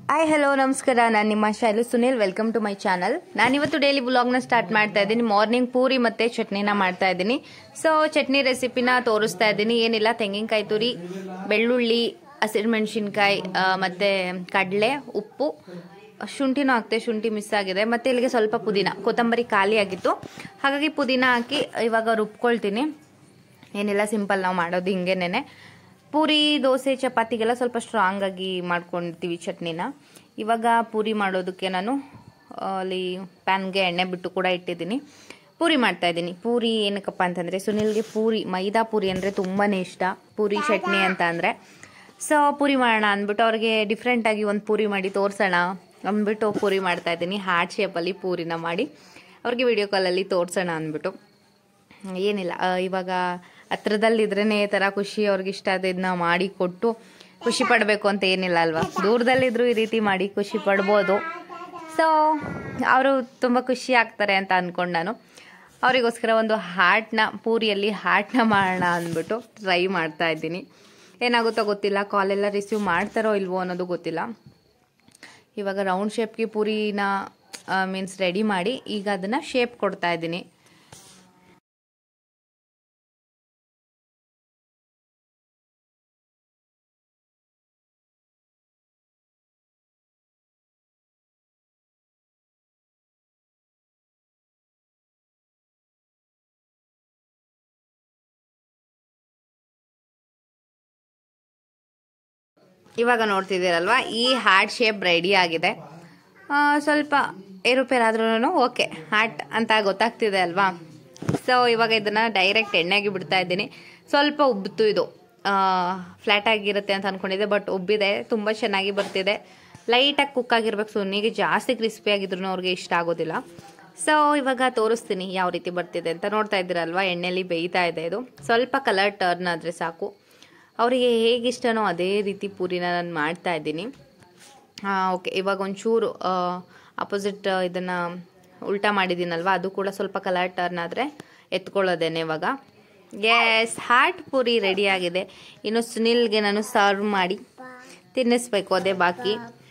Hi hello ನಮಸ್ಕಾರ ನಾನು ನಿಮ್ಮ Shailu Sunil welcome to my channel ನಾನಿವತ್ತು ಡೈಲಿ ಬ್ಲಾಗ್ನ ಸ್ಟಾರ್ಟ್ ಮಾಡ್ತಾ ಇದ್ದೀನಿ ಮಾರ್ನಿಂಗ್ ಪೂರಿ ಮತ್ತೆ ಚಟ್ನಿನ ಮಾಡ್ತಾ ಇದ್ದೀನಿ ಸೊ ಚಟ್ನಿ ರೆಸಿಪಿನ ತೋರಿಸ್ತಾ ಇದ್ದೀನಿ ಏನಿಲ್ಲ ತೆಂಗಿನಕಾಯಿ ತುರಿ ಬೆಳ್ಳುಳ್ಳಿ ಹಸಿರುಮೆಣಸಿನ್ಕಾಯಿ ಮತ್ತೆ ಕಡಲೆ ಉಪ್ಪು ಶುಂಠಿನೂ ಹಾಕ್ತೆ ಶುಂಠಿ ಮಿಸ್ ಆಗಿದೆ ಮತ್ತೆ ಇಲ್ಲಿಗೆ ಸ್ವಲ್ಪ ಪುದೀನ ಕೊತ್ತಂಬರಿ ಖಾಲಿ ಆಗಿತ್ತು ಹಾಗಾಗಿ ಪುದೀನ ಹಾಕಿ ಇವಾಗ ರುಬ್ಕೊಳ್ತೀನಿ ಏನಿಲ್ಲ ಸಿಂಪಲ್ ನಾವು ಮಾಡೋದು ಹಿಂಗೇನೆ ಪೂರಿ ದೋಸೆ ಚಪಾತಿಗೆಲ್ಲ ಸ್ವಲ್ಪ ಸ್ಟ್ರಾಂಗ್ ಆಗಿ ಮಾಡ್ಕೊಂಡಿರ್ತೀವಿ ಚಟ್ನಿನ ಇವಾಗ ಪೂರಿ ಮಾಡೋದಕ್ಕೆ ನಾನು ಅಲ್ಲಿ ಪ್ಯಾನ್ಗೆ ಎಣ್ಣೆ ಬಿಟ್ಟು ಕೂಡ ಇಟ್ಟಿದ್ದೀನಿ ಪೂರಿ ಮಾಡ್ತಾ ಇದ್ದೀನಿ ಪೂರಿ ಏನಕ್ಕಪ್ಪ ಅಂತಂದರೆ ಸುನಿಲ್ಗೆ ಪೂರಿ ಮೈದಾ ಪೂರಿ ಅಂದರೆ ತುಂಬಾ ಇಷ್ಟ ಪೂರಿ ಚಟ್ನಿ ಅಂತ ಅಂದರೆ ಸೊ ಪೂರಿ ಮಾಡೋಣ ಅಂದ್ಬಿಟ್ಟು ಅವ್ರಿಗೆ ಡಿಫ್ರೆಂಟಾಗಿ ಒಂದು ಪೂರಿ ಮಾಡಿ ತೋರಿಸೋಣ ಅಂದ್ಬಿಟ್ಟು ಪೂರಿ ಮಾಡ್ತಾ ಇದ್ದೀನಿ ಹಾರ್ಟ್ ಶೇಪಲ್ಲಿ ಪೂರಿನ ಮಾಡಿ ಅವ್ರಿಗೆ ವಿಡಿಯೋ ಕಾಲಲ್ಲಿ ತೋರಿಸೋಣ ಅಂದ್ಬಿಟ್ಟು ಏನಿಲ್ಲ ಆ, ಇವಾಗ ಹತ್ರದಲ್ಲಿದ್ರೇ ಈ ಥರ ಖುಷಿ ಅವ್ರಿಗೆ ಇಷ್ಟ ಆದದನ್ನ ಮಾಡಿ ಕೊಟ್ಟು ಖುಷಿ ಪಡಬೇಕು ಅಂತ ಏನಿಲ್ಲ ಅಲ್ವಾ ದೂರದಲ್ಲಿದ್ದರೂ ಈ ರೀತಿ ಮಾಡಿ ಖುಷಿ ಪಡ್ಬೋದು ಸೊ ಅವರು ತುಂಬ ಖುಷಿ ಆಗ್ತಾರೆ ಅಂತ ಅಂದ್ಕೊಂಡು ನಾನು ಅವರಿಗೋಸ್ಕರ ಒಂದು ಹಾರ್ಟ್ನ ಪೂರಿಯಲ್ಲಿ ಹಾರ್ಟ್ನ ಮಾಡೋಣ ಅಂದ್ಬಿಟ್ಟು ಟ್ರೈ ಮಾಡ್ತಾ ಇದ್ದೀನಿ ಏನಾಗುತ್ತೋ ಗೊತ್ತಿಲ್ಲ ಕಾಲೆಲ್ಲ ರಿಸೀವ್ ಮಾಡ್ತಾರೋ ಇಲ್ವೋ ಅನ್ನೋದು ಗೊತ್ತಿಲ್ಲ ಇವಾಗ ರೌಂಡ್ ಶೇಪ್ಗೆ ಪೂರಿನ ಮೀನ್ಸ್ ರೆಡಿ ಮಾಡಿ ಈಗ ಅದನ್ನು ಶೇಪ್ ಕೊಡ್ತಾ ಇದ್ದೀನಿ ಇವಾಗ ನೋಡ್ತಿದ್ದೀರಲ್ವಾ ಈ ಹಾರ್ಟ್ ಶೇಪ್ ರೆಡಿ ಆಗಿದೆ ಆ, ಸ್ವಲ್ಪ ಏರುಪೇರಾದ್ರೂ ಓಕೆ ಹಾರ್ಟ್ ಅಂತ ಗೊತ್ತಾಗ್ತಿದೆ ಅಲ್ವಾ ಸೊ ಇವಾಗ ಇದನ್ನು ಡೈರೆಕ್ಟ್ ಎಣ್ಣೆಗೆ ಬಿಡ್ತಾ ಇದ್ದೀನಿ ಸ್ವಲ್ಪ ಉಬ್ಬಿತು ಇದು ಫ್ಲ್ಯಾಟ್ ಆಗಿರುತ್ತೆ ಅಂತ ಅಂದ್ಕೊಂಡಿದ್ದೆ ಬಟ್ ಉಬ್ಬಿದೆ ತುಂಬ ಚೆನ್ನಾಗಿ ಬರ್ತಿದೆ ಲೈಟಾಗಿ ಕುಕ್ ಆಗಿರ್ಬೇಕು ಸುನ್ನಿಗೆ ಜಾಸ್ತಿ ಕ್ರಿಸ್ಪಿ ಆಗಿದ್ರು ಅವ್ರಿಗೆ ಇಷ್ಟ ಆಗೋದಿಲ್ಲ ಸೊ ಇವಾಗ ತೋರಿಸ್ತೀನಿ ಯಾವ ರೀತಿ ಬರ್ತಿದೆ ಅಂತ ನೋಡ್ತಾ ಇದ್ದೀರಲ್ವಾ ಎಣ್ಣೆಲಿ ಬೇಯ್ತಾ ಇದೆ ಇದು ಸ್ವಲ್ಪ ಕಲರ್ ಟರ್ನ್ ಆದರೆ ಸಾಕು ಅವರಿಗೆ ಹೇಗಿಷ್ಟನೋ ಅದೇ ರೀತಿ ಪೂರಿನ ನಾನು ಮಾಡ್ತಾ ಇದ್ದೀನಿ ಓಕೆ ಇವಾಗ ಒಂಚೂರು ಅಪೋಸಿಟ್ ಇದನ್ನು ಉಲ್ಟಾ ಮಾಡಿದ್ದೀನಲ್ವ ಅದು ಕೂಡ ಸ್ವಲ್ಪ ಕಲರ್ ಟರ್ನ್ ಆದರೆ ಎತ್ಕೊಳ್ಳೋದೇನೆ ಇವಾಗ ಎಸ್ ಹಾರ್ಟ್ ಪೂರಿ ರೆಡಿ ಆಗಿದೆ ಇನ್ನು ಸುನಿಲ್ಗೆ ನಾನು ಸರ್ವ್ ಮಾಡಿ ತಿನ್ನಿಸ್ಬೇಕು ಅದೇ ಬಾಕಿ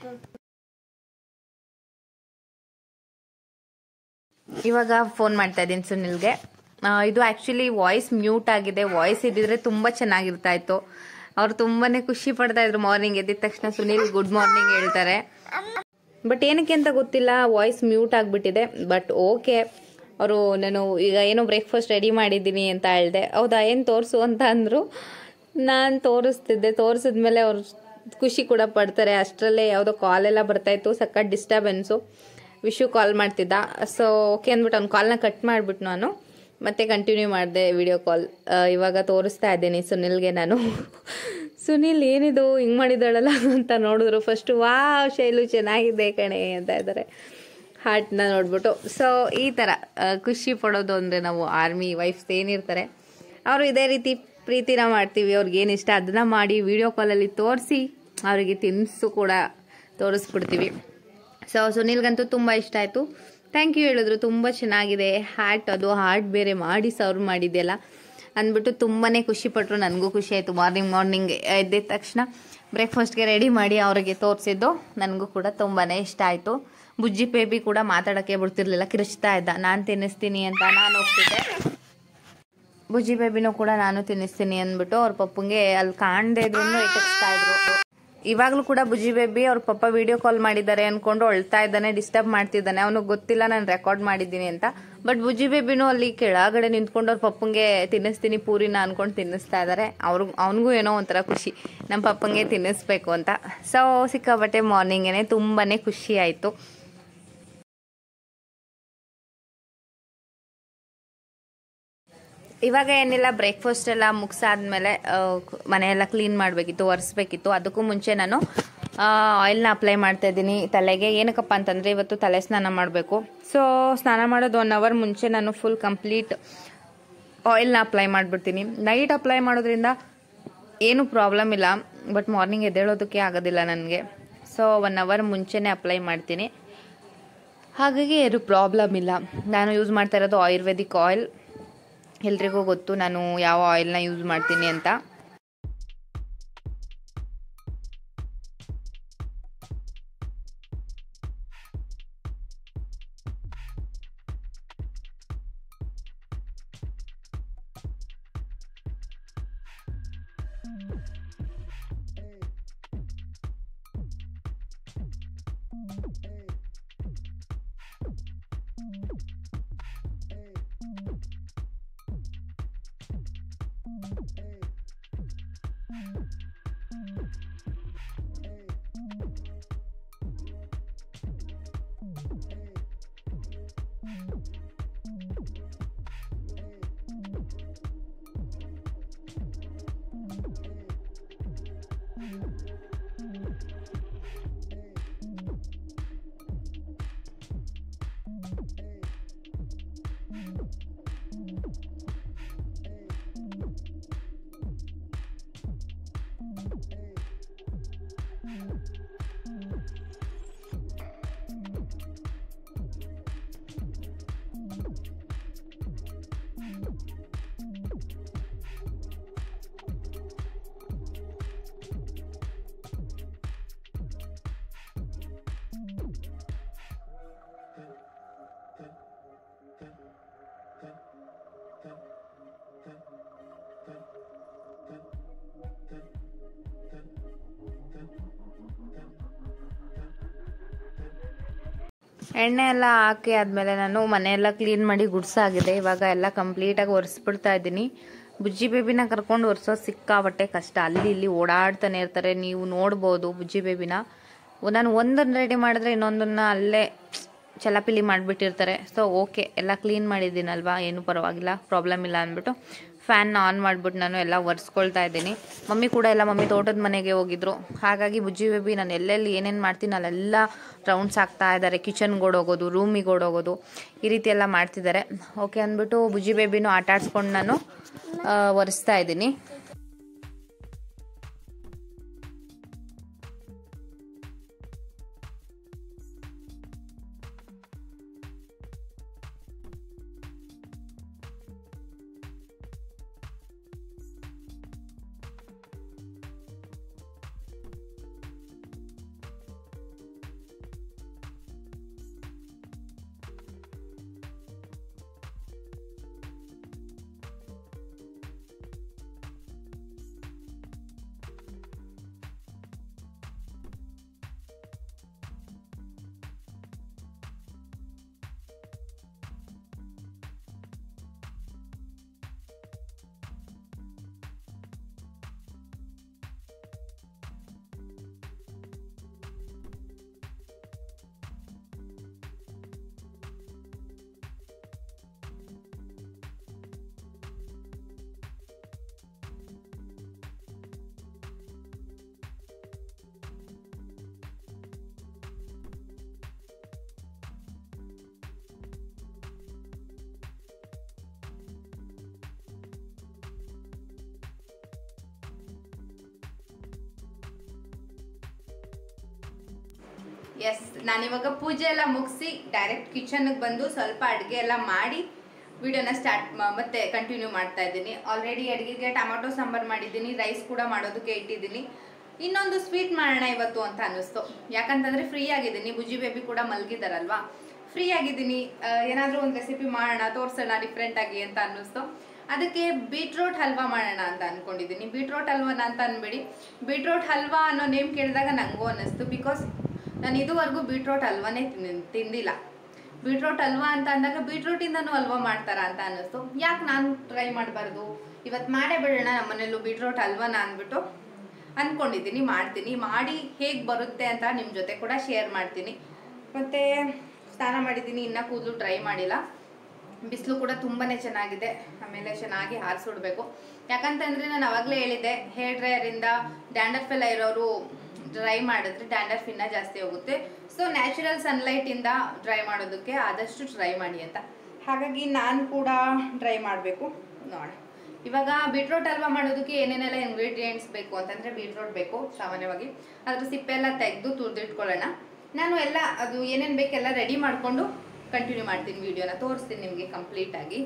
ಇವಾಗ ಫೋನ್ ಮಾಡ್ತಾ ಇದ್ದೀನಿ ಸುನಿಲ್ಗೆ ಆ, ಇದು ಆ್ಯಕ್ಚುಲಿ ವಾಯ್ಸ್ ಮ್ಯೂಟ್ ಆಗಿದೆ ವಾಯ್ಸ್ ಇದ್ದಿದ್ರೆ ತುಂಬ ಚೆನ್ನಾಗಿರ್ತಾ ಇತ್ತು ಅವ್ರು ತುಂಬಾನೇ ಖುಷಿ ಪಡ್ತಾ ಇದ್ರು ಮಾರ್ನಿಂಗ್ ಎದ್ದಿದ ತಕ್ಷಣ ಸುನಿಲ್ ಗುಡ್ ಮಾರ್ನಿಂಗ್ ಹೇಳ್ತಾರೆ ಬಟ್ ಏನಕ್ಕೆ ಅಂತ ಗೊತ್ತಿಲ್ಲ ವಾಯ್ಸ್ ಮ್ಯೂಟ್ ಆಗಿಬಿಟ್ಟಿದೆ ಬಟ್ ಓಕೆ ಅವರು ನಾನು ಈಗ ಏನೋ ಬ್ರೇಕ್ಫಾಸ್ಟ್ ರೆಡಿ ಮಾಡಿದ್ದೀನಿ ಅಂತ ಹೇಳಿದೆ ಹೌದಾ ಏನು ತೋರಿಸು ಅಂತ ಅಂದರು ನಾನು ತೋರಿಸ್ತಿದ್ದೆ ತೋರಿಸಿದ್ಮೇಲೆ ಅವ್ರು ಖುಷಿ ಕೂಡ ಪಡ್ತಾರೆ ಅಷ್ಟರಲ್ಲೇ ಯಾವುದೋ ಕಾಲೆಲ್ಲ ಬರ್ತಾಯಿತ್ತು ಸಖತ್ ಡಿಸ್ಟರ್ಬೆನ್ಸು ವಿಶು ಕಾಲ್ ಮಾಡ್ತಿದ್ದ ಸೊ ಓಕೆ ಅಂದ್ಬಿಟ್ಟು ಅವ್ನ ಕಾಲ್ನ ಕಟ್ ಮಾಡಿಬಿಟ್ಟು ನಾನು ಮತ್ತೆ ಕಂಟಿನ್ಯೂ ಮಾಡಿದೆ ವಿಡಿಯೋ ಕಾಲ್ ಇವಾಗ ತೋರಿಸ್ತಾ ಇದ್ದೀನಿ ಸುನಿಲ್ಗೆ ನಾನು ಸುನಿಲ್ ಏನಿದು ಹಿಂಗೆ ಮಾಡಿದಾಳಲ್ಲ ಅಂತ ನೋಡಿದ್ರು ಫಸ್ಟು ವಾ ಶೈಲು ಚೆನ್ನಾಗಿದೆ ಕಣೆ ಅಂತ ಇದ್ದಾರೆ ಹಾರ್ಟ್ನ ನೋಡ್ಬಿಟ್ಟು ಸೊ ಈ ಥರ ಆ, ಖುಷಿ ಪಡೋದು ಅಂದರೆ ನಾವು ಆರ್ಮಿ ವೈಫ್ಸ್ ಏನಿರ್ತಾರೆ ಅವರು ಇದೇ ರೀತಿ ಪ್ರೀತಿನ ಮಾಡ್ತೀವಿ ಅವ್ರಿಗೆ ಏನು ಇಷ್ಟ ಅದನ್ನ ಮಾಡಿ ವಿಡಿಯೋ ಕಾಲಲ್ಲಿ ತೋರಿಸಿ ಅವರಿಗೆ ತಿನ್ನಿಸು ಕೂಡ ತೋರಿಸ್ಬಿಡ್ತೀವಿ ಸೊ ಸುನಿಲ್ಗಂತೂ ತುಂಬ ಇಷ್ಟ ಆಯಿತು ಥ್ಯಾಂಕ್ ಯು ಹೇಳಿದ್ರು ತುಂಬ ಚೆನ್ನಾಗಿದೆ ಹ್ಯಾಟ್ ಅದು ಹಾರ್ಟ್ ಬೇರೆ ಮಾಡಿ ಸರ್ವ್ ಮಾಡಿದೆಯಲ್ಲ ಅಂದ್ಬಿಟ್ಟು ತುಂಬಾ ಖುಷಿ ಪಟ್ಟರು ನನಗೂ ಖುಷಿ ಆಯಿತು ಮಾರ್ನಿಂಗ್ ಮಾರ್ನಿಂಗ್ ಎದ್ದಿದ ತಕ್ಷಣ ಬ್ರೇಕ್ಫಾಸ್ಟ್ಗೆ ರೆಡಿ ಮಾಡಿ ಅವರಿಗೆ ತೋರಿಸಿದ್ದು ನನಗೂ ಕೂಡ ತುಂಬಾ ಇಷ್ಟ ಆಯಿತು ಬುಜ್ಜಿ ಬೇಬಿ ಕೂಡ ಮಾತಾಡೋಕ್ಕೆ ಬಿಡ್ತಿರ್ಲಿಲ್ಲ ಕಿರಿಚ್ತಾ ಇದ್ದ ನಾನು ತಿನ್ನಿಸ್ತೀನಿ ಅಂತ ನಾನು ಹೋಗ್ತಿದ್ದೆ ಬುಜ್ಜಿ ಬೇಬಿನೂ ಕೂಡ ನಾನು ತಿನ್ನಿಸ್ತೀನಿ ಅಂದ್ಬಿಟ್ಟು ಅವ್ರ ಪಪ್ಪಂಗೆ ಅಲ್ಲಿ ಕಾಣದೇ ಇದ್ರು ಎಟಕ್ಸ್ತಾ ಇದ್ರು ಇವಾಗಲೂ ಕೂಡ ಬುಜ್ಜಿ ಬೇಬಿ ಅವ್ರ ಪಪ್ಪ ವಿಡಿಯೋ ಕಾಲ್ ಮಾಡಿದ್ದಾರೆ ಅನ್ಕೊಂಡು ಅಳ್ತಾ ಇದ್ದಾನೆ ಡಿಸ್ಟರ್ಬ್ ಮಾಡ್ತಿದ್ದಾನೆ ಅವನಿಗೆ ಗೊತ್ತಿಲ್ಲ ನಾನು ರೆಕಾರ್ಡ್ ಮಾಡಿದ್ದೀನಿ ಅಂತ ಬಟ್ ಬುಜ್ಜಿ ಬೇಬಿನೂ ಅಲ್ಲಿ ಕೆಳಗಡೆ ನಿಂತ್ಕೊಂಡು ಅವ್ರ ಪಪ್ಪಂಗೆ ತಿನ್ನಿಸ್ತೀನಿ ಪೂರಿನ ಅನ್ಕೊಂಡು ತಿನ್ನಿಸ್ತಾ ಇದ್ದಾರೆ ಅವ್ರಿಗೂ ಅವನಿಗೂ ಏನೋ ಒಂಥರ ಖುಷಿ ನಮ್ಮ ಪಪ್ಪಂಗೆ ತಿನ್ನಿಸ್ಬೇಕು ಅಂತ ಸೊ ಸಿಕ್ಕಾಬಟ್ಟೆ ಮಾರ್ನಿಂಗೇನೆ ತುಂಬಾ ಖುಷಿ ಆಯಿತು ಇವಾಗ ಏನಿಲ್ಲ ಬ್ರೇಕ್ಫಾಸ್ಟ್ ಎಲ್ಲ ಮುಗಿಸಾದ್ಮೇಲೆ ಮನೆಯೆಲ್ಲ ಕ್ಲೀನ್ ಮಾಡಬೇಕಿತ್ತು ಒರೆಸ್ಬೇಕಿತ್ತು ಅದಕ್ಕೂ ಮುಂಚೆ ನಾನು ಆಯಿಲ್ನ ಅಪ್ಲೈ ಮಾಡ್ತಾ ಇದ್ದೀನಿ ತಲೆಗೆ ಏನಕ್ಕಪ್ಪ ಅಂತಂದರೆ ಇವತ್ತು ತಲೆ ಸ್ನಾನ ಮಾಡಬೇಕು ಸೊ ಸ್ನಾನ ಮಾಡೋದು ಒನ್ ಅವರ್ ಮುಂಚೆ ನಾನು ಫುಲ್ ಕಂಪ್ಲೀಟ್ ಆಯಿಲ್ನ ಅಪ್ಲೈ ಮಾಡಿಬಿಡ್ತೀನಿ ನೈಟ್ ಅಪ್ಲೈ ಮಾಡೋದ್ರಿಂದ ಏನು ಪ್ರಾಬ್ಲಮ್ ಇಲ್ಲ ಬಟ್ ಮಾರ್ನಿಂಗ್ ಎದ್ದೇಳೋದಕ್ಕೆ ಆಗೋದಿಲ್ಲ ನನಗೆ ಸೊ ಒನ್ ಅವರ್ ಮುಂಚೆನೇ ಅಪ್ಲೈ ಮಾಡ್ತೀನಿ ಹಾಗಾಗಿ ಏನು ಪ್ರಾಬ್ಲಮ್ ಇಲ್ಲ ನಾನು ಯೂಸ್ ಮಾಡ್ತಾ ಇರೋದು ಆಯುರ್ವೇದಿಕ್ ಆಯಿಲ್ ಎಲ್ರಿಗೂ ಗೊತ್ತು ನಾನು ಯಾವ ಆಯಿಲ್ನ ಯೂಸ್ ಮಾಡ್ತೀನಿ ಅಂತ ಎಣ್ಣೆ ಎಲ್ಲ ಹಾಕಿ ಆದಮೇಲೆ ನಾನು ಮನೆಯೆಲ್ಲ ಕ್ಲೀನ್ ಮಾಡಿ ಗುಡ್ಸಾಗಿದೆ ಇವಾಗ ಎಲ್ಲ ಕಂಪ್ಲೀಟಾಗಿ ಒರೆಸ್ಬಿಡ್ತಾ ಇದ್ದೀನಿ ಬುಜ್ಜಿ ಬೇಬಿನ ಕರ್ಕೊಂಡು ಒರೆಸೋದು ಸಿಕ್ಕಾಬಟ್ಟೆ ಕಷ್ಟ ಅಲ್ಲಿ ಇಲ್ಲಿ ಓಡಾಡ್ತಾನೆ ಇರ್ತಾರೆ ನೀವು ನೋಡ್ಬೋದು ಬುಜ್ಜಿ ಬೇಬಿನ ನಾನು ಒಂದನ್ನು ರೆಡಿ ಮಾಡಿದ್ರೆ ಇನ್ನೊಂದನ್ನ ಅಲ್ಲೇ ಚಲಾಪಿಲಿ ಮಾಡಿಬಿಟ್ಟಿರ್ತಾರೆ ಸೊ ಓಕೆ ಎಲ್ಲ ಕ್ಲೀನ್ ಮಾಡಿದ್ದೀನಲ್ವಾ ಏನು ಪರವಾಗಿಲ್ಲ ಪ್ರಾಬ್ಲಮ್ ಇಲ್ಲ ಅಂದ್ಬಿಟ್ಟು ಫ್ಯಾನ್ ಆನ್ ಮಾಡಿಬಿಟ್ಟು ನಾನು ಎಲ್ಲ ಒರೆಸ್ಕೊಳ್ತಾ ಇದ್ದೀನಿ ಮಮ್ಮಿ ಕೂಡ ಎಲ್ಲ ಮಮ್ಮಿ ತೋಟದ ಮನೆಗೆ ಹೋಗಿದ್ರು ಹಾಗಾಗಿ ಬುಜ್ಜಿ ಬೇಬಿ ನಾನು ಎಲ್ಲೆಲ್ಲಿ ಏನೇನು ಮಾಡ್ತೀನಿ ಅಲ್ಲೆಲ್ಲ ರೌಂಡ್ಸ್ ಆಗ್ತಾ ಇದ್ದಾರೆ ಕಿಚನ್ಗೆ ಓಡೋಗೋದು ರೂಮಿಗೆ ಓಡೋಗೋದು ಈ ರೀತಿ ಎಲ್ಲ ಮಾಡ್ತಿದ್ದಾರೆ ಓಕೆ ಅಂದ್ಬಿಟ್ಟು ಬುಜ್ಜಿ ಬೇಬಿನೂ ಆಟ ಆಡ್ಸ್ಕೊಂಡು ನಾನು ಆ, ಒರೆಸ್ತಾ ಇದ್ದೀನಿ ಎಸ್ ನಾನಿವಾಗ ಪೂಜೆ ಎಲ್ಲ ಮುಗಿಸಿ ಡೈರೆಕ್ಟ್ ಕಿಚನ್ಗೆ ಬಂದು ಸ್ವಲ್ಪ ಅಡುಗೆ ಎಲ್ಲ ಮಾಡಿ ವಿಡಿಯೋನ ಸ್ಟಾರ್ಟ್ ಮತ್ತೆ ಕಂಟಿನ್ಯೂ ಮಾಡ್ತಾ ಇದ್ದೀನಿ ಆಲ್ರೆಡಿ ಅಡುಗೆಗೆ ಟೊಮೊಟೊ ಸಾಂಬಾರು ಮಾಡಿದ್ದೀನಿ ರೈಸ್ ಕೂಡ ಮಾಡೋದಕ್ಕೆ ಇಟ್ಟಿದ್ದೀನಿ ಇನ್ನೊಂದು ಸ್ವೀಟ್ ಮಾಡೋಣ ಇವತ್ತು ಅಂತ ಅನ್ನಿಸ್ತು ಯಾಕಂತಂದ್ರೆ ಫ್ರೀ ಆಗಿದ್ದೀನಿ ಬುಜ್ಜಿ ಬೇಬಿ ಕೂಡ ಮಲಗಿದಾರಲ್ವಾ ಫ್ರೀ ಆಗಿದ್ದೀನಿ ಏನಾದರೂ ಒಂದು ರೆಸಿಪಿ ಮಾಡೋಣ ತೋರಿಸೋಣ ಡಿಫ್ರೆಂಟ್ ಆಗಿ ಅಂತ ಅನ್ನಿಸ್ತು ಅದಕ್ಕೆ ಬೀಟ್ರೋಟ್ ಹಲ್ವಾ ಮಾಡೋಣ ಅಂತ ಅನ್ಕೊಂಡಿದ್ದೀನಿ ಬೀಟ್ರೋಟ್ ಹಲ್ವಾನ ಅಂತ ಅನ್ಬೇಡಿ ಬೀಟ್ರೋಟ್ ಹಲ್ವಾ ಅನ್ನೋ ನೇಮ್ ಕೇಳಿದಾಗ ನನಗೂ ಅನ್ನಿಸ್ತು ಬಿಕಾಸ್ ನಾನು ಇದುವರೆಗೂ ಬೀಟ್ರೋಟ್ ಹಲ್ವಾನೇ ತಿನ್- ತಿಂದಿಲ್ಲ ಬೀಟ್ರೋಟ್ ಹಲ್ವಾ ಅಂತ ಅಂದಾಗ ಬೀಟ್ರೋಟಿಂದನೂ ಹಲ್ವಾ ಮಾಡ್ತಾರ ಅಂತ ಅನ್ನಿಸ್ತು ಯಾಕೆ ನಾನು ಟ್ರೈ ಮಾಡಬಾರ್ದು ಇವತ್ತು ಮಾಡೇ ಬಿಡೋಣ ನಮ್ಮ ಮನೇಲೂ ಬೀಟ್ರೋಟ್ ಹಲ್ವಾನ ಅಂದ್ಬಿಟ್ಟು ಅಂದ್ಕೊಂಡಿದ್ದೀನಿ ಮಾಡ್ತೀನಿ ಮಾಡಿ ಹೇಗೆ ಬರುತ್ತೆ ಅಂತ ನಿಮ್ಮ ಜೊತೆ ಕೂಡ ಶೇರ್ ಮಾಡ್ತೀನಿ ಮತ್ತು ಸ್ನಾನ ಮಾಡಿದ್ದೀನಿ ಇನ್ನೂ ಕೂದಲು ಡ್ರೈ ಮಾಡಿಲ್ಲ ಬಿಸಿಲು ಕೂಡ ತುಂಬಾ ಚೆನ್ನಾಗಿದೆ ಆಮೇಲೆ ಚೆನ್ನಾಗಿ ಹಾರಿಸಿಡ್ಬೇಕು ಯಾಕಂತಂದರೆ ನಾನು ಅವಾಗಲೇ ಹೇಳಿದ್ದೆ ಹೇರ್ ಡ್ರೈಯರಿಂದ ಡ್ಯಾಂಡರ್ಫ್ ಎಲ್ಲ ಇರೋರು ಡ್ರೈ ಮಾಡಿದ್ರೆ ಡ್ಯಾಂಡರ್ಫ್ ಇನ್ನೂ ಜಾಸ್ತಿ ಹೋಗುತ್ತೆ ಸೊ ನ್ಯಾಚುರಲ್ ಸನ್ಲೈಟಿಂದ ಡ್ರೈ ಮಾಡೋದಕ್ಕೆ ಆದಷ್ಟು ಟ್ರೈ ಮಾಡಿ ಅಂತ ಹಾಗಾಗಿ ನಾನು ಕೂಡ ಡ್ರೈ ಮಾಡಬೇಕು ನೋಡ ಇವಾಗ ಬೀಟ್ರೋಟ್ ಹಲ್ವಾ ಮಾಡೋದಕ್ಕೆ ಏನೇನೆಲ್ಲ ಇಂಗ್ರೀಡಿಯೆಂಟ್ಸ್ ಬೇಕು ಅಂತಂದರೆ ಬೀಟ್ರೋಟ್ ಬೇಕು ಸಾಮಾನ್ಯವಾಗಿ ಅದ್ರ ಸಿಪ್ಪೆ ಎಲ್ಲ ತೆಗೆದು ತುರಿದಿಟ್ಕೊಳ್ಳೋಣ ನಾನು ಎಲ್ಲ ಅದು ಏನೇನು ಬೇಕೆಲ್ಲ ರೆಡಿ ಮಾಡಿಕೊಂಡು ಕಂಟಿನ್ಯೂ ಮಾಡ್ತೀನಿ ವಿಡಿಯೋನ ತೋರಿಸ್ತೀನಿ ನಿಮಗೆ ಕಂಪ್ಲೀಟಾಗಿ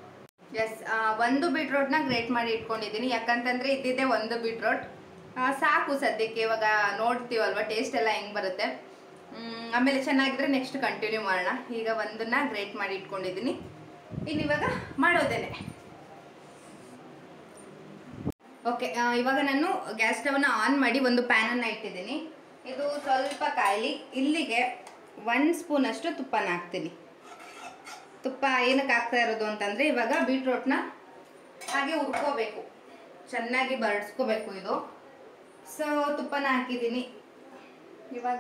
ಎಸ್ ಒಂದು ಬೀಟ್ರೋಟ್ನ ಗ್ರೇಟ್ ಮಾಡಿ ಇಟ್ಕೊಂಡಿದ್ದೀನಿ ಯಾಕಂತಂದರೆ ಇದ್ದಿದ್ದೆ ಒಂದು ಬೀಟ್ರೋಟ್ ಸಾಕು ಸದ್ಯಕ್ಕೆ ಇವಾಗ ನೋಡ್ತೀವಲ್ವ ಟೇಸ್ಟ್ ಎಲ್ಲ ಹೆಂಗೆ ಬರುತ್ತೆ ಮ್, ಆಮೇಲೆ ಚೆನ್ನಾಗಿದ್ರೆ ನೆಕ್ಸ್ಟ್ ಕಂಟಿನ್ಯೂ ಮಾಡೋಣ ಈಗ ಒಂದನ್ನ ಗ್ರೇಟ್ ಮಾಡಿ ಇಟ್ಕೊಂಡಿದ್ದೀನಿ ಇನ್ನು ಇವಾಗ ಮಾಡೋದೇನೆ ಓಕೆ ಇವಾಗ ನಾನು ಗ್ಯಾಸ್ ಸ್ಟವ್ನ ಆನ್ ಮಾಡಿ ಒಂದು ಪ್ಯಾನನ್ನು ಇಟ್ಟಿದ್ದೀನಿ ಇದು ಸ್ವಲ್ಪ ಕಾಯಿಲಿ ಇಲ್ಲಿಗೆ ಒಂದು ಸ್ಪೂನಷ್ಟು ತುಪ್ಪನ ಹಾಕ್ತೀನಿ ತುಪ್ಪ ಏನಕ್ಕೆ ಹಾಕ್ತಾ ಇರೋದು ಅಂತಂದರೆ ಇವಾಗ ಬೀಟ್ರೋಟ್ನ ಹಾಗೆ ಹುರ್ಕೋಬೇಕು ಚೆನ್ನಾಗಿ ಬರಡ್ಸ್ಕೋಬೇಕು ಇದು ಸೊ ತುಪ್ಪನ ಹಾಕಿದ್ದೀನಿ ಇವಾಗ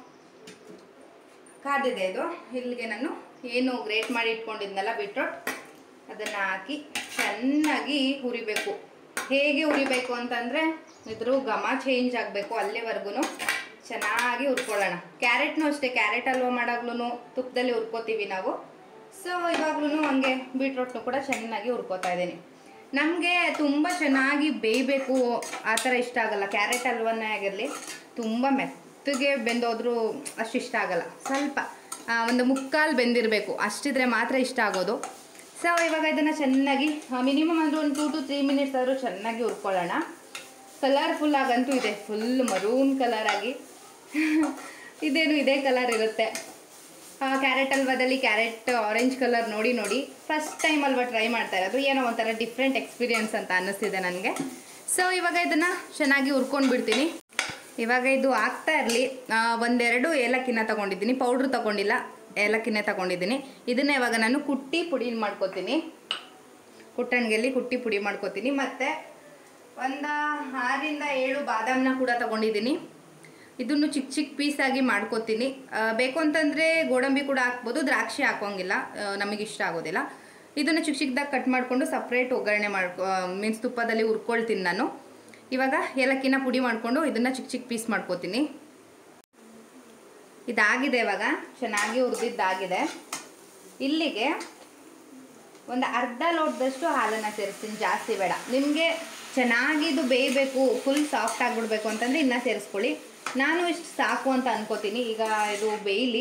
ಕಾದಿದೆ ಇದು ಇಲ್ಲಿಗೆ ನಾನು ಏನು ಗ್ರೇಟ್ ಮಾಡಿ ಇಟ್ಕೊಂಡಿದ್ನಲ್ಲ ಬೀಟ್ರೋಟ್ ಅದನ್ನು ಹಾಕಿ ಚೆನ್ನಾಗಿ ಹುರಿಬೇಕು ಹೇಗೆ ಹುರಿಬೇಕು ಅಂತಂದರೆ ಇದ್ರ ಘಮ ಚೇಂಜ್ ಆಗಬೇಕು ಅಲ್ಲಿವರೆಗೂ ಚೆನ್ನಾಗಿ ಹುರ್ಕೊಳ್ಳೋಣ ಕ್ಯಾರೆಟ್ನು ಅಷ್ಟೇ ಕ್ಯಾರೆಟ್ ಹಲ್ವ ಮಾಡಾಗ್ಲೂ ತುಪ್ಪದಲ್ಲಿ ಹುರ್ಕೋತೀವಿ ನಾವು ಸೊ ಇವಾಗ್ಲೂ ಹಂಗೆ ಬೀಟ್ರೋಟ್ನು ಕೂಡ ಚೆನ್ನಾಗಿ ಹುರ್ಕೋತಾ ಇದ್ದೀನಿ ನಮಗೆ ತುಂಬ ಚೆನ್ನಾಗಿ ಬೇಯಬೇಕು ಆ ಥರ ಇಷ್ಟ ಆಗಲ್ಲ ಕ್ಯಾರೆಟ್ ಹಲ್ವನೇ ಆಗಿರಲಿ ತುಂಬ ಮೆತ್ತಗೆ ಬೆಂದೋದ್ರೂ ಅಷ್ಟು ಇಷ್ಟ ಆಗಲ್ಲ ಸ್ವಲ್ಪ ಆ, ಒಂದು ಮುಕ್ಕಾಲು ಬೆಂದಿರಬೇಕು ಅಷ್ಟಿದ್ರೆ ಮಾತ್ರ ಇಷ್ಟ ಆಗೋದು ಸೊ ಇವಾಗ ಇದನ್ನು ಚೆನ್ನಾಗಿ ಮಿನಿಮಮ್ ಅಂದರೆ ಒಂದು ಟೂ ಟು ತ್ರೀ ಮಿನಿಟ್ಸ್ ಆದರೂ ಚೆನ್ನಾಗಿ ಹುರ್ಕೊಳ್ಳೋಣ ಕಲರ್ಫುಲ್ ಆಗಂತೂ ಇದೆ ಫುಲ್ ಮರೂನ್ ಕಲರ್ ಆಗಿ ಇದೇನು ಇದೇ ಕಲರ್ ಇರುತ್ತೆ ಕ್ಯಾರೆಟ್ ಹಲ್ವಾದಲ್ಲಿ ಕ್ಯಾರೆಟ್ ಆರೆಂಜ್ ಕಲರ್ ನೋಡಿ ನೋಡಿ ಫಸ್ಟ್ ಟೈಮ್ ಅಲ್ವಾ ಟ್ರೈ ಮಾಡ್ತಾ ಇರೋದು ಏನೋ ಒಂಥರ ಡಿಫ್ರೆಂಟ್ ಎಕ್ಸ್ಪೀರಿಯನ್ಸ್ ಅಂತ ಅನ್ನಿಸ್ತಿದೆ ನನಗೆ ಸೊ ಇವಾಗ ಇದನ್ನು ಚೆನ್ನಾಗಿ ಹುರ್ಕೊಂಡು ಬಿಡ್ತೀನಿ ಇವಾಗ ಇದು ಆಗ್ತಾ ಇರಲಿ ಒಂದೆರಡು ಏಲಕ್ಕಿನ ತಗೊಂಡಿದ್ದೀನಿ ಪೌಡ್ರ್ ತಗೊಂಡಿಲ್ಲ ಏಲಕ್ಕಿನೇ ತಗೊಂಡಿದ್ದೀನಿ ಇದನ್ನ ಇವಾಗ ನಾನು ಕುಟ್ಟಿ ಪುಡಿ ಮಾಡ್ಕೋತೀನಿ ಕುಟ್ಟಣಿಗೆಲ್ಲಿ ಕುಟ್ಟಿ ಪುಡಿ ಮಾಡ್ಕೋತೀನಿ ಮತ್ತು ಒಂದು ಆರಿಂದ ಏಳು ಬಾದಾಮನ್ನ ಕೂಡ ತಗೊಂಡಿದ್ದೀನಿ ಇದನ್ನು ಚಿಕ್ಕ ಚಿಕ್ಕ ಪೀಸಾಗಿ ಮಾಡ್ಕೋತೀನಿ ಆ, ಬೇಕು ಅಂತಂದರೆ ಗೋಡಂಬಿ ಕೂಡ ಹಾಕ್ಬೋದು ದ್ರಾಕ್ಷಿ ಹಾಕೋಂಗಿಲ್ಲ ನಮಗೆ ಇಷ್ಟ ಆಗೋದಿಲ್ಲ ಇದನ್ನು ಚಿಕ್ಕ ಚಿಕ್ಕದಾಗಿ ಕಟ್ ಮಾಡಿಕೊಂಡು ಸಪ್ರೇಟ್ ಒಗ್ಗರಣೆ ಮಾಡ್ಕೊ ಮೀನ್ಸ್ ತುಪ್ಪದಲ್ಲಿ ಹುರ್ಕೊಳ್ತೀನಿ ನಾನು ಇವಾಗ ಏಲಕ್ಕಿನ ಪುಡಿ ಮಾಡಿಕೊಂಡು ಇದನ್ನು ಚಿಕ್ಕ ಚಿಕ್ಕ ಪೀಸ್ ಮಾಡ್ಕೋತೀನಿ ಇದಾಗಿದೆ ಇವಾಗ ಚೆನ್ನಾಗಿ ಹುರಿದಿದ್ದಾಗಿದೆ ಇಲ್ಲಿಗೆ ಒಂದು ಅರ್ಧ ಲೋಟದಷ್ಟು ಹಾಲನ್ನು ಸೇರಿಸ್ತೀನಿ ಜಾಸ್ತಿ ಬೇಡ ನಿಮಗೆ ಚೆನ್ನಾಗಿ ಇದು ಬೇಯಬೇಕು ಫುಲ್ ಸಾಫ್ಟ್ ಆಗಿಬಿಡ್ಬೇಕು ಅಂತಂದರೆ ಇನ್ನೂ ಸೇರಿಸ್ಕೊಳ್ಳಿ ನಾನು ಇಷ್ಟು ಸಾಕು ಅಂತ ಅನ್ಕೋತೀನಿ ಈಗ ಇದು ಬೇಯಲಿ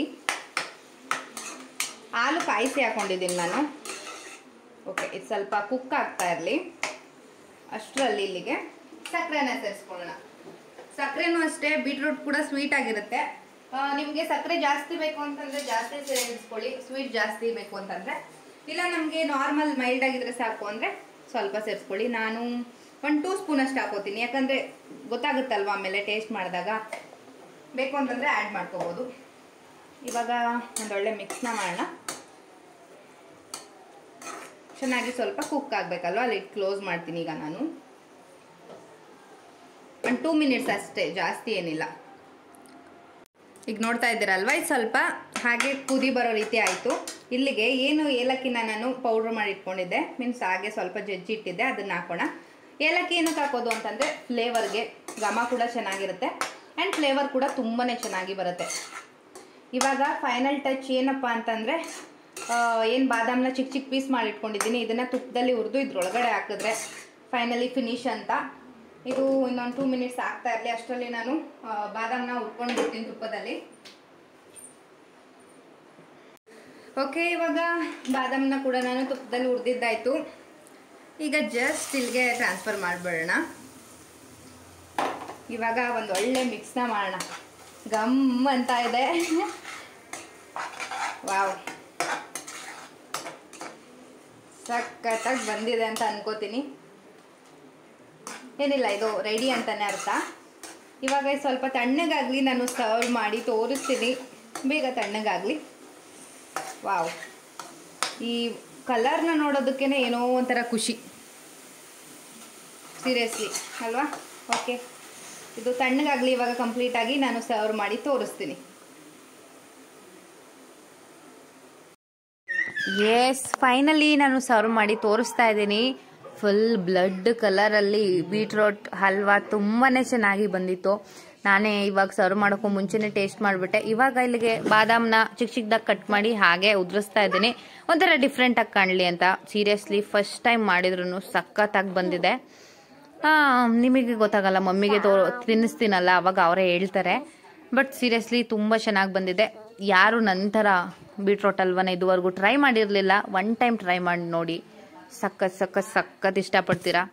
ಹಾಲು ಕಾಯಿಸಿ ಹಾಕೊಂಡಿದ್ದೀನಿ ನಾನು ಓಕೆ ಇದು ಸ್ವಲ್ಪ ಕುಕ್ ಆಗ್ತಾ ಇರಲಿ ಅಷ್ಟರಲ್ಲಿ ಇಲ್ಲಿಗೆ ಸಕ್ಕರೆನ ಸೇರಿಸ್ಕೊಳ್ಳೋಣ ಸಕ್ಕರೆನೂ ಅಷ್ಟೇ ಬೀಟ್ರೂಟ್ ಕೂಡ ಸ್ವೀಟ್ ಆಗಿರುತ್ತೆ ನಿಮಗೆ ಸಕ್ಕರೆ ಜಾಸ್ತಿ ಬೇಕು ಅಂತಂದರೆ ಜಾಸ್ತಿ ಸೇರಿಸ್ಕೊಳ್ಳಿ ಸ್ವೀಟ್ ಜಾಸ್ತಿ ಬೇಕು ಅಂತಂದರೆ ಇಲ್ಲ ನಮಗೆ ನಾರ್ಮಲ್ ಮೈಲ್ಡ್ ಆಗಿದ್ರೆ ಸಾಕು ಅಂದರೆ ಸ್ವಲ್ಪ ಸೇರಿಸ್ಕೊಳ್ಳಿ ನಾನು ಒಂದು ಟೂ ಸ್ಪೂನ್ ಅಷ್ಟು ಹಾಕೋತೀನಿ ಯಾಕಂದರೆ ಗೊತ್ತಾಗುತ್ತಲ್ವ ಆಮೇಲೆ ಟೇಸ್ಟ್ ಮಾಡಿದಾಗ ಬೇಕು ಅಂತಂದರೆ ಆ್ಯಡ್ ಮಾಡ್ಕೋಬೋದು ಇವಾಗ ಒಂದೊಳ್ಳೆ ಮಿಕ್ಸ್ನ ಮಾಡೋಣ ಚೆನ್ನಾಗಿ ಸ್ವಲ್ಪ ಕುಕ್ ಆಗಬೇಕಲ್ವ ಅಲ್ಲಿ ಕ್ಲೋಸ್ ಮಾಡ್ತೀನಿ ಈಗ ನಾನು ಒಂದು ಟೂ ಮಿನಿಟ್ಸ್ ಅಷ್ಟೇ ಜಾಸ್ತಿ ಏನಿಲ್ಲ ಈಗ ನೋಡ್ತಾ ಇದ್ದೀರಲ್ವ ಇದು ಸ್ವಲ್ಪ ಹಾಗೆ ಕುದಿ ಬರೋ ರೀತಿ ಆಯಿತು ಇಲ್ಲಿಗೆ ಏನು ಏಲಕ್ಕಿನ ನಾನು ಪೌಡ್ರ್ ಮಾಡಿ ಇಟ್ಕೊಂಡಿದ್ದೆ ಮೀನ್ಸ್ ಹಾಗೆ ಸ್ವಲ್ಪ ಜಜ್ಜಿ ಇಟ್ಟಿದ್ದೆ ಅದನ್ನು ಹಾಕೋಣ ಏಲಕ್ಕಿ ಏನಕ್ಕೆ ಹಾಕೋದು ಅಂತಂದರೆ ಫ್ಲೇವರ್ಗೆ ಘಮ ಕೂಡ ಚೆನ್ನಾಗಿರುತ್ತೆ ಆ್ಯಂಡ್ ಫ್ಲೇವರ್ ಕೂಡ ತುಂಬಾ ಚೆನ್ನಾಗಿ ಬರುತ್ತೆ ಇವಾಗ ಫೈನಲ್ ಟಚ್ ಏನಪ್ಪ ಅಂತಂದರೆ ಏನು ಬಾದಾಮನ್ನ ಚಿಕ್ಕ ಚಿಕ್ಕ ಪೀಸ್ ಮಾಡಿ ಇಟ್ಕೊಂಡಿದ್ದೀನಿ ಇದನ್ನು ತುಪ್ಪದಲ್ಲಿ ಹುರಿದು ಇದ್ರೊಳಗಡೆ ಹಾಕಿದ್ರೆ ಫೈನಲಿ ಫಿನಿಶ್ ಅಂತ ಇದು ಇನ್ನೊಂದು ಟೂ ಮಿನಿಟ್ಸ್ ಆಗ್ತಾ ಇರಲಿ ಅಷ್ಟರಲ್ಲಿ ನಾನು ಆ, ಬಾದಾಮನ್ನ ಹುರ್ಕೊಂಡು ಬಿಡ್ತೀನಿ ತುಪ್ಪದಲ್ಲಿ ಓಕೆ ಇವಾಗ ಬಾದಾಮನ್ನ ಕೂಡ ನಾನು ತುಪ್ಪದಲ್ಲಿ ಹುರಿದಿದ್ದಾಯಿತು ಈಗ ಜಸ್ಟ್ ಇಲ್ಲಿಗೆ ಟ್ರಾನ್ಸ್ಫರ್ ಮಾಡಿಬಿಡೋಣ ಇವಾಗ ಒಂದು ಒಳ್ಳೆ ಮಿಕ್ಸ್ನ ಮಾಡೋಣ ಗಮ್ ಅಂತ ಇದೆ ವಾವ್ ಸಖತ್ತಾಗಿ ಬಂದಿದೆ ಅಂತ ಅನ್ಕೋತೀನಿ ಏನಿಲ್ಲ ಇದು ರೆಡಿ ಅಂತಲೇ ಅರ್ಥ ಇವಾಗ ಇದು ಸ್ವಲ್ಪ ತಣ್ಣಗಾಗಲಿ ನಾನು ಸರ್ವ್ ಮಾಡಿ ತೋರಿಸ್ತೀನಿ ಬೇಗ ತಣ್ಣಗಾಗಲಿ ವಾವ್ ಈ ಕಲರ್ನ ನೋಡೋದಕ್ಕೇ ಏನೋ ಒಂಥರ ಖುಷಿ ಸೀರಿಯಸ್ಲಿ ಅಲ್ವಾ ಓಕೆ ಇದು ತಣ್ಣಗಾಗಲಿ ಇವಾಗ ಕಂಪ್ಲೀಟಾಗಿ ನಾನು ಸರ್ವ್ ಮಾಡಿ ತೋರಿಸ್ತೀನಿ ಎಸ್ ಫೈನಲಿ ನಾನು ಸರ್ವ್ ಮಾಡಿ ತೋರಿಸ್ತಾ ಇದ್ದೀನಿ ಫುಲ್ ಬ್ಲಡ್ ಕಲರಲ್ಲಿ ಬೀಟ್ರೋಟ್ ಹಲ್ವಾ ತುಂಬಾ ಚೆನ್ನಾಗಿ ಬಂದಿತ್ತು ನಾನೇ ಇವಾಗ ಸರ್ವ್ ಮಾಡೋಕ್ಕೂ ಮುಂಚೆನೇ ಟೇಸ್ಟ್ ಮಾಡಿಬಿಟ್ಟೆ ಇವಾಗ ಇಲ್ಲಿಗೆ ಬಾದಾಮ್ನ ಚಿಕ್ಕ ಚಿಕ್ಕದಾಗಿ ಕಟ್ ಮಾಡಿ ಹಾಗೆ ಉದುರಿಸ್ತಾ ಇದ್ದೀನಿ ಒಂಥರ ಡಿಫ್ರೆಂಟಾಗಿ ಕಾಣಲಿ ಅಂತ ಸೀರಿಯಸ್ಲಿ ಫಸ್ಟ್ ಟೈಮ್ ಮಾಡಿದ್ರು ಸಖತ್ತಾಗಿ ಬಂದಿದೆ ಆ, ನಿಮಗೆ ಗೊತ್ತಾಗಲ್ಲ ಮಮ್ಮಿಗೆ ತೋ ತಿನ್ನಿಸ್ತೀನಲ್ಲ ಅವಾಗ ಅವರೇ ಹೇಳ್ತಾರೆ ಬಟ್ ಸೀರಿಯಸ್ಲಿ ತುಂಬ ಚೆನ್ನಾಗಿ ಬಂದಿದೆ ಯಾರು ನಂತರ ಬೀಟ್ರೋಟ್ ಹಲ್ವನ ಇದುವರೆಗೂ ಟ್ರೈ ಮಾಡಿರಲಿಲ್ಲ ಒನ್ ಟೈಮ್ ಟ್ರೈ ಮಾಡಿ ನೋಡಿ ಸಖತ್ ಸಖತ್ ಸಖತ್ ಇಷ್ಟಪಡ್ತೀರಾ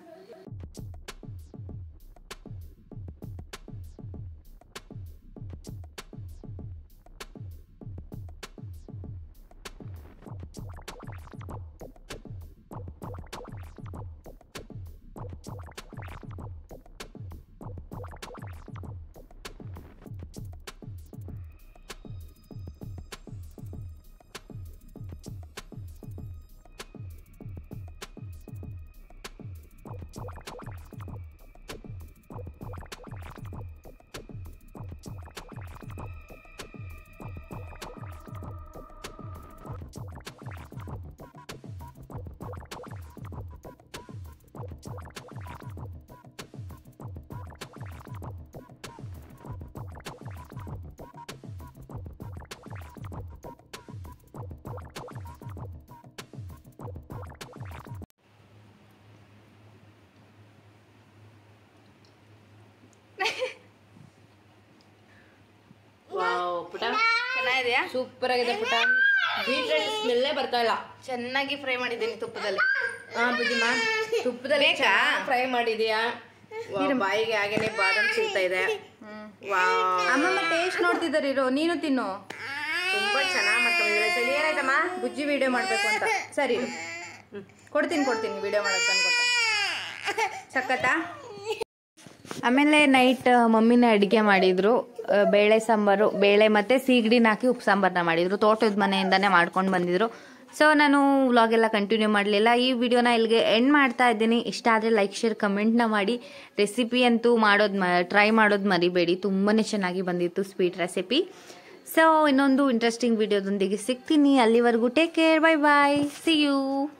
ಪುಟ ಚೆನ್ನಾಗಿದೆಯಾ ಸೂಪರ್ ಆಗಿದೆ ಪುಟ ಬೀಟ್ರೂಟ್ ಸ್ಮೆಲ್ಲೇ ಬರ್ತಾ ಇಲ್ಲ ಚೆನ್ನಾಗಿ ಫ್ರೈ ಮಾಡಿದ್ದೀನಿ ತುಪ್ಪದಲ್ಲಿ ಹಾ ಬುದ್ಧಿಮ್ಮ ತುಪ್ಪದಲ್ಲಿ ಬೇಕಾ? ಫ್ರೈ ಮಾಡಿದೀಯಾ ವಾವ್, ಬಾಯಿಗೆ ಹಾಗೇನೆ ಬಾದಾಮ್ ಸಿಗ್ತಾ ಇದೆ ವಾವ್ ಅಮ್ಮಮ್ಮ ಟೇಸ್ಟ್ ನೋಡ್ತಿದ್ದಾರೆ ಇರೋ ನೀನು ತಿನ್ನು ತುಂಬಾ ಚೆನ್ನಾಗಿ ಮಾಡ್ಕೊಂಡಿದ್ದಾರೆ ಸರಿ ಏನಾಯ್ತಮ್ಮ ಬುಜ್ಜಿ ವಿಡಿಯೋ ಮಾಡಬೇಕು ಅಂತ ಸರಿ ಕೊಡ್ತೀನಿ ಕೊಡ್ತೀನಿ ವಿಡಿಯೋ ಮಾಡಕ್ಕೆ ತಂದ್ಕೊಟ್ಟೆ ಸಖತ್ತಾ ಆಮೇಲೆ ನೈಟ್ ಮಮ್ಮಿನ ಅಡುಗೆ ಮಾಡಿದ್ರು ಆ, ಬೇಳೆ ಸಾಂಬಾರು ಬೇಳೆ ಮತ್ತೆ ಸೀಗಡಿನ ಹಾಕಿ ಉಪ್ಪು ಸಾಂಬಾರನ್ನ ಮಾಡಿದ್ರು ತೋಟದ ಮನೆಯಿಂದಾನೇ ಮಾಡ್ಕೊಂಡು ಬಂದಿದ್ರು ಸೊ ನಾನು ವ್ಲಾಗ್ ಎಲ್ಲ ಕಂಟಿನ್ಯೂ ಮಾಡಲಿಲ್ಲ ಈ ವಿಡಿಯೋನ ಇಲ್ಲಿಗೆ ಎಂಡ್ ಮಾಡ್ತಾ ಇದ್ದೀನಿ ಇಷ್ಟ ಆದರೆ ಲೈಕ್ ಶೇರ್ ಕಮೆಂಟ್ನ ಮಾಡಿ ರೆಸಿಪಿ ಅಂತೂ ಮಾಡೋದು ಟ್ರೈ ಮಾಡೋದು ಮರಿಬೇಡಿ ತುಂಬಾ ಚೆನ್ನಾಗಿ ಬಂದಿತ್ತು ಸ್ವೀಟ್ ರೆಸಿಪಿ ಸೊ ಇನ್ನೊಂದು ಇಂಟ್ರೆಸ್ಟಿಂಗ್ ವಿಡಿಯೋದೊಂದಿಗೆ ಸಿಗ್ತೀನಿ ಅಲ್ಲಿವರೆಗೂ take care bye bye see you